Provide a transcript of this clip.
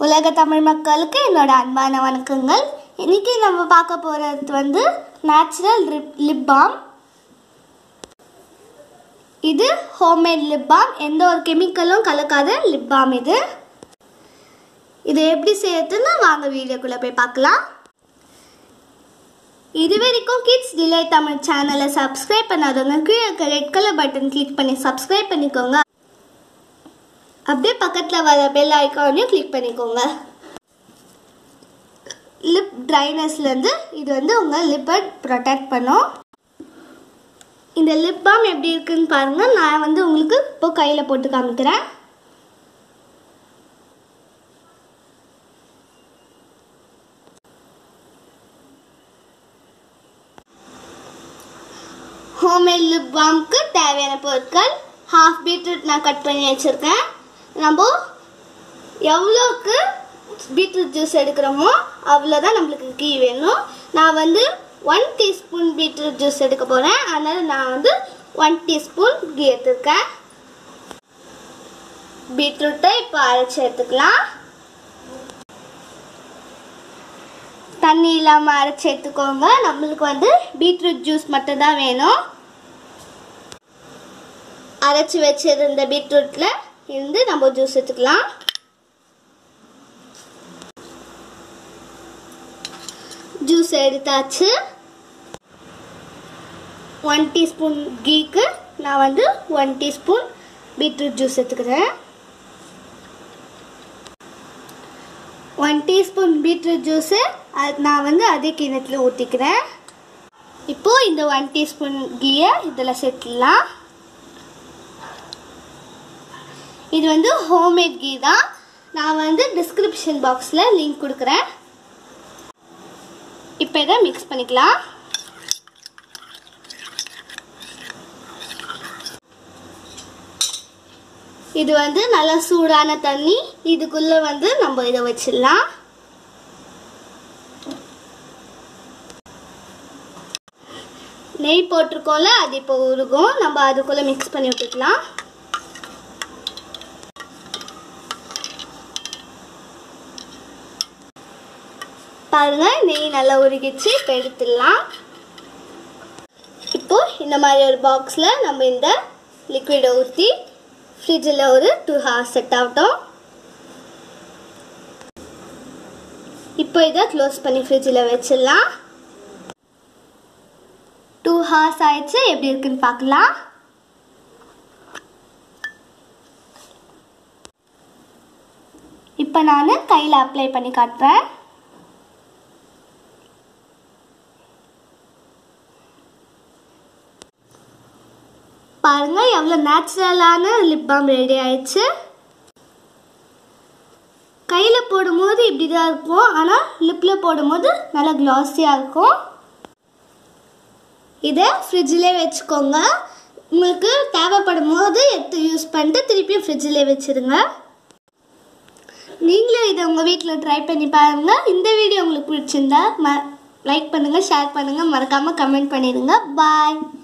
உலக தமிழ் மக்களுக்கு என்னோட அன்பான வணக்கங்கள் இன்னைக்கு நம்ம பார்க்க போகிறது வந்து நேச்சுரல் லிப் பாம் இது ஹோம்மேட் லிப் பாம் எந்த ஒரு கெமிக்கலும் கலக்காத லிப் பாம் இது இது எப்படி செய்யறதுன்னு வாங்க வீடியோக்குள்ளே போய் பார்க்கலாம் இது வரைக்கும் கிட்ஸ் டிலே தமிழ் சேனலை சப்ஸ்கிரைப் பண்ணாதவங்க கீழே இருக்க ரெட் கலர் பட்டன் கிளிக் பண்ணி சப்ஸ்கிரைப் பண்ணிக்கோங்க அப்படியே பக்கத்தில் வர பெல் ஐக்கானையும் கிளிக் பண்ணிக்கோங்க லிப் ட்ரைனஸ்லேருந்து இது வந்து உங்கள் லிப்பை ப்ரொடெக்ட் பண்ணும் இந்த லிப் பாம் எப்படி இருக்குன்னு பாருங்கள் நான் வந்து உங்களுக்கு இப்போ கையில் போட்டு காமிக்கிறேன் ஹோம்மேட் லிப் பாம்க்கு தேவையான பொருட்கள் ஹாஃப் பீட்ரூட் நான் கட் பண்ணி வச்சுருக்கேன் நம்ம எவ்வளோக்கு பீட்ரூட் ஜூஸ் எடுக்கிறோமோ அவ்வளோதான் நம்மளுக்கு கீ வேணும் நான் வந்து ஒன் டீஸ்பூன் பீட்ரூட் ஜூஸ் எடுக்க போகிறேன் அதனால் நான் வந்து ஒன் டீஸ்பூன் கீ எடுத்துருக்கேன் பீட்ரூட்டை இப்போ அரைச்சி எடுத்துக்கலாம் தண்ணி இல்லாமல் அரைச்சி எடுத்துக்கோங்க நம்மளுக்கு வந்து பீட்ரூட் ஜூஸ் மட்டும்தான் வேணும் அரைச்சி வச்சிருந்த பீட்ரூட்டில் இருந்து நம்ம ஜூஸ் எடுத்துக்கலாம் ஜூஸ் எடுத்தாச்சு ஒன் டீஸ்பூன் கீக்கு நான் வந்து ஒன் டீஸ்பூன் பீட்ரூட் ஜூஸ் எடுத்துக்கிறேன் ஒன் டீஸ்பூன் பீட்ரூட் ஜூஸு அது நான் வந்து அதே கிணத்துல ஊற்றிக்கிறேன் இப்போது இந்த ஒன் டீஸ்பூன் கீயை இதில் சேர்த்துடலாம் இது வந்து ஹோம்மேட் கீ தான் நான் வந்து டிஸ்கிரிப்ஷன் பாக்ஸில் லிங்க் கொடுக்குறேன் இப்போ இதை மிக்ஸ் பண்ணிக்கலாம் இது வந்து நல்லா சூடான தண்ணி இதுக்குள்ளே வந்து நம்ம இதை வச்சிடலாம் நெய் போட்டிருக்கோம்ல அது இப்போ உருகும் நம்ம அதுக்குள்ளே மிக்ஸ் பண்ணி விட்டுக்கலாம் பாருங்க நெய் நல்லா உருகிச்சு இப்போ எடுத்துடலாம் இப்போ இந்த மாதிரி ஒரு பாக்ஸில் நம்ம இந்த லிக்விடை ஊற்றி ஃப்ரிட்ஜில் ஒரு டூ ஹவர்ஸ் செட் ஆகட்டும் இப்போ இதை க்ளோஸ் பண்ணி ஃப்ரிட்ஜில் வச்சிடலாம் டூ ஹவர்ஸ் ஆயிடுச்சு எப்படி இருக்குன்னு பார்க்கலாம் இப்போ நான் கையில் அப்ளை பண்ணி காட்டுறேன் பாருங்க எவ்வளோ நேச்சுரலான லிப் பாம் ரெடி ஆயிடுச்சு கையில் போடும்போது இப்படி தான் இருக்கும் ஆனால் லிப்பில் போடும்போது நல்லா க்ளாஸியாக இருக்கும் இதை ஃப்ரிட்ஜிலே வச்சுக்கோங்க உங்களுக்கு தேவைப்படும் போது எடுத்து யூஸ் பண்ணிட்டு திருப்பியும் ஃப்ரிட்ஜிலே வச்சுருங்க நீங்களும் இதை உங்கள் வீட்டில் ட்ரை பண்ணி பாருங்கள் இந்த வீடியோ உங்களுக்கு பிடிச்சிருந்தா ம லைக் பண்ணுங்கள் ஷேர் பண்ணுங்கள் மறக்காமல் கமெண்ட் பண்ணிடுங்க பாய்